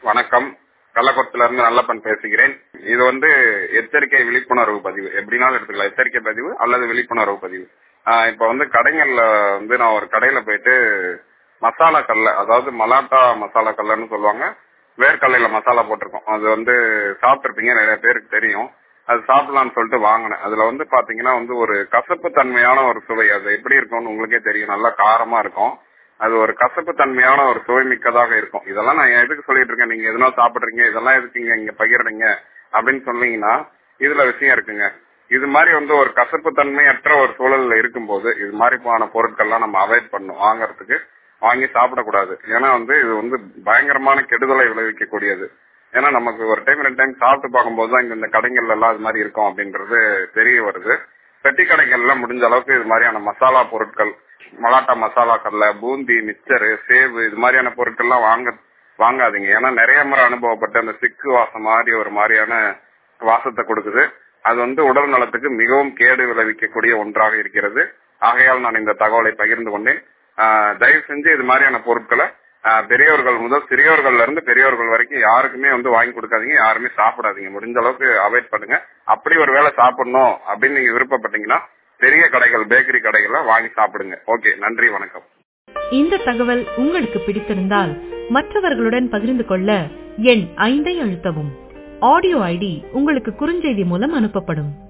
வணக்கம் கள்ளக்குளத்துல இருந்து நல்லப்பன் பேசுகிறேன் இது வந்து எச்சரிக்கை விழிப்புணர்வு பதிவு எப்படினாலும் எடுத்துக்கலாம் எச்சரிக்கை பதிவு அல்லது விழிப்புணர்வு பதிவு ஆஹ் இப்ப வந்து கடைகள்ல வந்து நான் ஒரு கடையில போயிட்டு மசாலா கல்ல அதாவது மலாட்டா மசாலா கல்லன்னு சொல்லுவாங்க வேர்க்கல்லையில மசாலா போட்டிருக்கோம் அது வந்து சாப்பிட்டிருப்பீங்க நிறைய பேருக்கு தெரியும் அது சாப்பிடலாம்னு சொல்லிட்டு வாங்கினேன் அதுல வந்து பாத்தீங்கன்னா வந்து ஒரு கசப்பு தன்மையான ஒரு சுவை அது எப்படி இருக்கும்னு உங்களுக்கே தெரியும் நல்லா காரமா இருக்கும் அது ஒரு கசப்பு தன்மையான ஒரு சுவை மிக்கதாக இருக்கும் இதெல்லாம் நான் எதுக்கு சொல்லிட்டு இருக்கேன் நீங்க எதனா சாப்பிடுறீங்க இதெல்லாம் எதுக்கு இங்க இங்க பகிர்றீங்க அப்படின்னு சொன்னீங்கன்னா இதுல விஷயம் இருக்குங்க இது மாதிரி வந்து ஒரு கசப்பு தன்மையற்ற ஒரு சூழல்ல இருக்கும்போது இது மாதிரியான பொருட்கள்லாம் நம்ம அவாய்ட் பண்ணும் வாங்குறதுக்கு வாங்கி சாப்பிடக்கூடாது ஏன்னா வந்து இது வந்து பயங்கரமான கெடுதலை விளைவிக்கக்கூடியது ஏன்னா நமக்கு ஒரு டைம் ரெண்டு டைம் சாப்பிட்டு பார்க்கும்போது தான் இங்க இந்த கடைகள்ல எல்லாம் இது மாதிரி இருக்கும் அப்படின்றது தெரிய வருது பெட்டி கடைகள்ல முடிஞ்ச அளவுக்கு இது மாதிரியான மசாலா பொருட்கள் மலாட்டா மசாலாக்கள்ல பூந்தி மிக்சரு சேவு இது மாதிரியான பொருட்கள்லாம் வாங்க வாங்காதீங்க ஏன்னா நிறைய முறை அனுபவப்பட்ட அந்த சிக்கு வாசம் மாதிரி ஒரு மாதிரியான வாசத்தை கொடுக்குது அது வந்து உடல் நலத்துக்கு மிகவும் கேடு விளைவிக்கக்கூடிய ஒன்றாக இருக்கிறது ஆகையால் நான் இந்த தகவலை பகிர்ந்து கொண்டேன் தயவு செஞ்சு இது மாதிரியான பொருட்களை பெரியவர்கள் முதல் சிறியவர்கள்ல இருந்து பெரியவர்கள் வரைக்கும் யாருக்குமே வந்து வாங்கி கொடுக்காதீங்க யாருமே சாப்பிடாதீங்க முடிஞ்ச அளவுக்கு அவாய்ட் பண்ணுங்க அப்படி ஒரு வேலை சாப்பிடணும் அப்படின்னு நீங்க விருப்பப்பட்டீங்கன்னா பெரிய கடைகள் பேக்கரி கடைகள்ல வாங்கி சாப்பிடுங்க ஓகே நன்றி வணக்கம் இந்த தகவல் உங்களுக்கு பிடித்திருந்தால் மற்றவர்களுடன் பகிர்ந்து கொள்ள எண் ஐந்தை அழுத்தவும் ஆடியோ ஐடி உங்களுக்கு குறுஞ்செய்தி மூலம் அனுப்பப்படும்